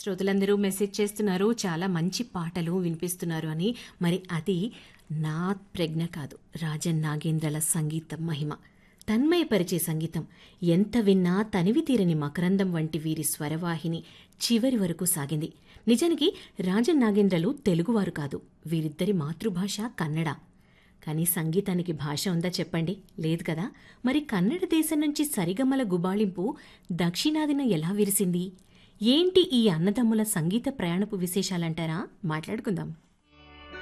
శ్రోతలందరూ మెసేజ్ చేస్తున్నారు చాలా మంచి పాటలు వినిపిస్తున్నారు అని మరి అది నా ప్రజ్ఞ కాదు రాజన్ నాగేంద్రల సంగీతం మహిమ తన్మయపరిచే సంగీతం ఎంత విన్నా తనివి తీరని మకరందం వంటి వీరి స్వరవాహిని చివరి వరకు సాగింది నిజానికి రాజన్ నాగేంద్రలు తెలుగువారు కాదు వీరిద్దరి మాతృభాష కన్నడ కానీ సంగీతానికి భాష ఉందా చెప్పండి లేదు కదా మరి కన్నడ దేశం నుంచి సరిగమల గుబాళింపు దక్షిణాదిన ఎలా విరిసింది ఏంటి ఈ అన్నదమ్ముల సంగీత ప్రయాణపు విశేషాలంటారా మాట్లాడుకుందాం